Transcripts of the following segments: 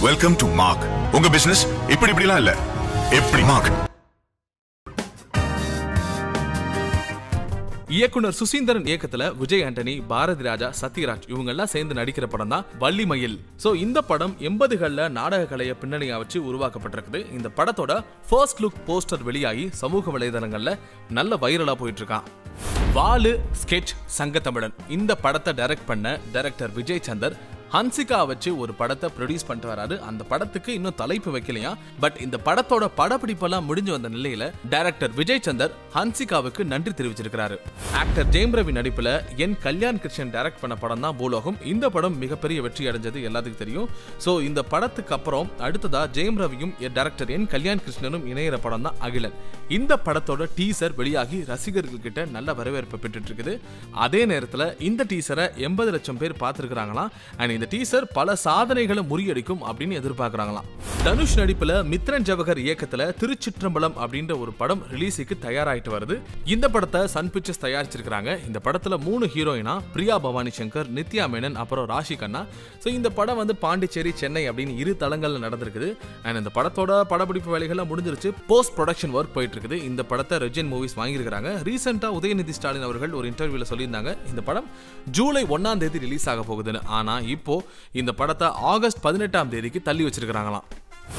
welcome to Mark உங்க business இப்படி இப்படிலாம் இல்ல எப்படி மார்க் இயக்குனர் சுசீந்திரன் இயக்கத்துல விஜய் ஆண்டனி பாரதி ராஜா சத்யராஜ் இவங்க எல்லாம் சேர்ந்து நடிக்கிற படம் தான் வள்ளிமயில் சோ இந்த படம் எண்பதுகள்ல நாடக கலையை பின்னணியா வச்சு உருவாக்கப்பட்டிருக்குது இந்த படத்தோட ஃபர்ஸ்ட் லுக் போஸ்டர் வெளியாகி சமூக வலைதளங்கள்ல நல்ல வைரலா போயிட்டு இருக்கான் வாலு ஸ்கெட்ச் சங்கத்தமிழன் இந்த படத்தை டைரக்ட் பண்ண டைரக்டர் விஜய் சந்தர் ஹன்சிகா வச்சு ஒரு படத்தை ப்ரொடியூஸ் பண்ணிட்டு வராரு அந்த படத்துக்கு இன்னும் தலைப்பு வைக்கலையா பட் இந்த படத்தோட படப்பிடிப்பெல்லாம் முடிஞ்சு வந்த நிலையில டைரக்டர் விஜய் சந்தர் ஹன்சிகாவுக்கு நன்றி தெரிவிச்சிருக்கிறாரு ஆக்டர் ஜெயம் ரவி நடிப்புல என் கல்யாண் கிருஷ்ணன் டைரக்ட் பண்ண படம் தான் பூலோகம் இந்த படம் மிகப்பெரிய வெற்றி அடைஞ்சது எல்லாத்துக்கும் தெரியும் சோ இந்த படத்துக்கு அப்புறம் அடுத்ததா ஜெயம் ரவியும் டைரக்டர் என் கல்யாண் கிருஷ்ணனும் இணையிற படம் தான் அகிலன் இந்த படத்தோட டீசர் வெளியாகி ரசிகர்கள் கிட்ட நல்ல வரவேற்பு பெற்றுட்டு இருக்குது அதே நேரத்துல இந்த டீசரை எண்பது லட்சம் பேர் பார்த்திருக்கிறாங்களாம் அண்ட் இந்த டீசர் பல சாதனைகளை முறியடிக்கும் அப்படின்னு எதிர்பார்க்கறாங்களாம் தனுஷ் நடிப்புல மித்ரன் ஜவஹர் இயக்கத்துல திருச்சிற்றம்பலம் அப்படின்ற ஒரு படம் ரிலீஸுக்கு தயாராயிட்டு வருது இந்த படத்தை சன் பிக்சர்ஸ் தயாரிச்சிருக்காங்க இந்த படத்துல மூணு ஹீரோயினா பிரியா பவானி சங்கர் நித்யா மேனன் அப்புறம் ராஷி கண்ணா ஸோ இந்த படம் வந்து பாண்டிச்சேரி சென்னை அப்படின்னு இரு தளங்கள்ல நடந்திருக்குது அண்ட் இந்த படத்தோட படப்பிடிப்பு வேலைகள்லாம் முடிஞ்சிருச்சு போஸ்ட் ப்ரொடக்ஷன் ஒர்க் போயிட்டு இருக்குது இந்த படத்தை ரெஜன் மூவிஸ் வாங்கியிருக்காங்க ரீசெண்டா உதயநிதி ஸ்டாலின் அவர்கள் ஒரு இன்டர்வியூல சொல்லியிருந்தாங்க இந்த படம் ஜூலை ஒன்னாம் தேதி ரிலீஸ் ஆக போகுதுன்னு ஆனா இப்போ இந்த படத்தை ஆகஸ்ட் பதினெட்டாம் தேதிக்கு தள்ளி வச்சிருக்காங்களாம்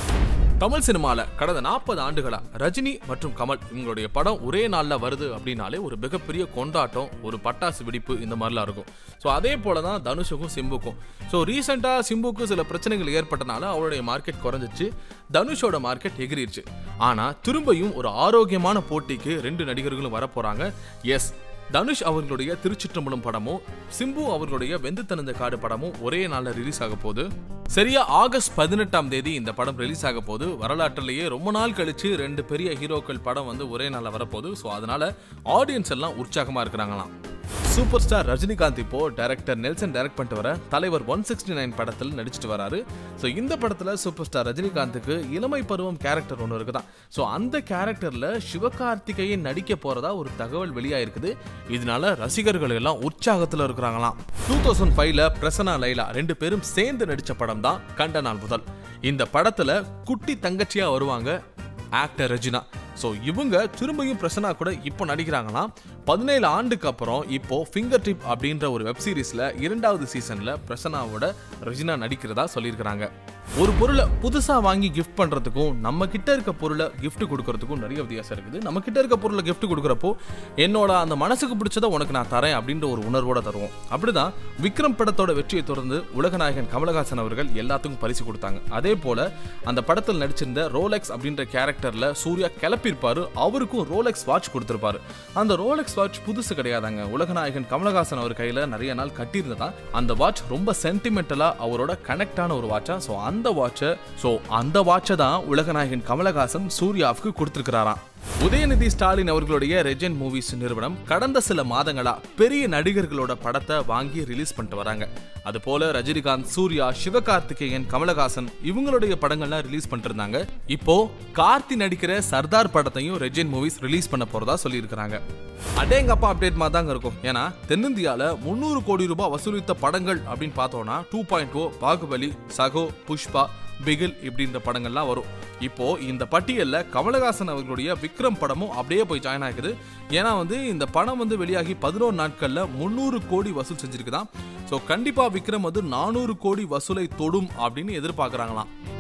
தமிழ் சினிமால கடந்த நாற்பது ஆண்டுகளா ரஜினி மற்றும் கமல் இவங்களுடைய படம் ஒரே நாள்ல வருது அப்படின்னாலே ஒரு மிகப்பெரிய கொண்டாட்டம் ஒரு பட்டாசு வெடிப்பு இந்த மாதிரிலாம் இருக்கும் ஸோ அதே போல தான் தனுஷுக்கும் சிம்புக்கும் ஸோ ரீசெண்டாக சிம்புக்கு சில பிரச்சனைகள் ஏற்பட்டனால அவருடைய மார்க்கெட் குறைஞ்சிச்சு தனுஷோட மார்க்கெட் எகிரிடுச்சு ஆனா திரும்பியும் ஒரு ஆரோக்கியமான போட்டிக்கு ரெண்டு நடிகர்களும் வரப்போறாங்க எஸ் தனுஷ் அவர்களுடைய திருச்சிற்றம்பலம் படமும் சிம்பு அவர்களுடைய வெந்து தனந்த காடு படமும் ஒரே நாள்ல ரிலீஸ் ஆக போகுது சரியா ஆகஸ்ட் பதினெட்டாம் தேதி இந்த படம் ரிலீஸ் ஆக போகுது வரலாற்றிலேயே ரொம்ப நாள் கழிச்சு ரெண்டு பெரிய ஹீரோக்கள் படம் வந்து ஒரே நாள்ல வரப்போகுது ஸோ அதனால ஆடியன்ஸ் எல்லாம் உற்சாகமா இருக்கிறாங்களாம் சூப்பர் ஸ்டார் ரஜினிகாந்த் இப்போ டைரக்டர் நெல்சன் டைரக்ட் பண்ணிட்டு வர தலைவர் ஒன் சிக்ஸ்டி நைன் படத்தில் நடிச்சிட்டு வராரு ஸோ இந்த படத்தில் சூப்பர் ஸ்டார் ரஜினிகாந்துக்கு இளமை பருவம் கேரக்டர் ஒன்று இருக்குதான் ஸோ அந்த கேரக்டர்ல சிவகார்த்திகேயன் நடிக்க போறதா ஒரு தகவல் வெளியாயிருக்குது இதனால ரசிகர்கள் எல்லாம் உற்சாகத்தில் இருக்கிறாங்களாம் டூ தௌசண்ட் ஃபைவ்ல பிரசனா லைலா ரெண்டு பேரும் சேர்ந்து நடிச்ச படம் தான் கண்ட நாள் முதல் இந்த படத்துல குட்டி தங்கச்சியா வருவாங்க ஆக்டர் ரெஜினா ஸோ இவங்க திரும்பியும் பிரசனா கூட இப்போ நடிக்கிறாங்களாம் பதினேழு ஆண்டுக்கு அப்புறம் இப்போ ஃபிங்கர் டிப் அப்படின்ற ஒரு வெப் சீரிஸ்ல இரண்டாவது சீசன்ல பிரசனாவோட ரெஜினா நடிக்கிறதா சொல்லியிருக்கிறாங்க ஒரு பொருளை புதுசா வாங்கி கிஃப்ட் பண்றதுக்கும் நம்ம கிட்ட இருக்க பொருளை gift கொடுக்கறதுக்கும் நிறைய வித்தியாசம் இருக்குது நம்ம கிட்ட இருக்க பொருளை gift கொடுக்கறப்போ என்னோட அந்த மனசுக்கு பிடிச்சதை உனக்கு நான் தரேன் அப்படின்ற ஒரு உணர்வோட தருவோம் அப்படிதான் விக்ரம் படத்தோட வெற்றியை தொடர்ந்து உலகநாயகன் கமலஹாசன் அவர்கள் எல்லாத்துக்கும் பரிசு கொடுத்தாங்க அதே போல அந்த படத்தில் நடிச்சிருந்த ரோலெக்ஸ் அப்படின்ற கேரக்டர்ல சூர்யா கிளப்பியிருப்பாரு அவருக்கும் ரோலெக்ஸ் வாட்ச் கொடுத்திருப்பாரு அந்த ரோலெக்ஸ் வாட்ச் புதுசு கிடையாதாங்க உலகநாயகன் கமலஹாசன் அவர் கையில நிறைய நாள் கட்டியிருந்ததா அந்த வாட்ச் ரொம்ப சென்டிமெண்டலா அவரோட கனெக்டான ஒரு வாட்சா ஸோ அந்த வாட்சை ஸோ அந்த வாட்சை தான் உலகநாயகன் கமலஹாசன் சூர்யாவுக்கு கொடுத்திருக்கிறாராம் உதயநிதி ஸ்டாலின் அவர்களுடைய ரெஜென்ட் மூவிஸ் நிறுவனம் கடந்த சில மாதங்களா பெரிய நடிகர்களோட படத்தை வாங்கி ரிலீஸ் பண்ணிட்டு வராங்க அது போல ரஜினிகாந்த் சூர்யா சிவகார்த்திகேயன் கமலஹாசன் இவங்களுடைய படங்கள்லாம் ரிலீஸ் பண்ணிட்டு இருந்தாங்க இப்போ கார்த்தி நடிக்கிற சர்தார் படத்தையும் ரெஜென்ட் மூவிஸ் ரிலீஸ் பண்ண போறதா சொல்லியிருக்கிறாங்க அடேங்கப்பா அப்டேட் மாதிரி தாங்க இருக்கும் ஏன்னா தென்னிந்தியால முந்நூறு கோடி ரூபாய் வசூலித்த படங்கள் அப்படின்னு பார்த்தோம்னா டூ பாயிண்ட் ஓ பாகுபலி சகோ புஷ்பா பிகில் இப்படின்ற படங்கள்லாம் வரும் இப்போ இந்த பட்டியல்ல கமலஹாசன் அவர்களுடைய விக்ரம் படமும் அப்படியே போய் ஜாயின் ஆகுது ஏன்னா வந்து இந்த படம் வந்து வெளியாகி பதினோரு நாட்கள்ல முந்நூறு கோடி வசூல் செஞ்சிருக்குதான் ஸோ கண்டிப்பா விக்ரம் வந்து நானூறு கோடி வசூலை தொடும் அப்படின்னு எதிர்பார்க்கறாங்களாம்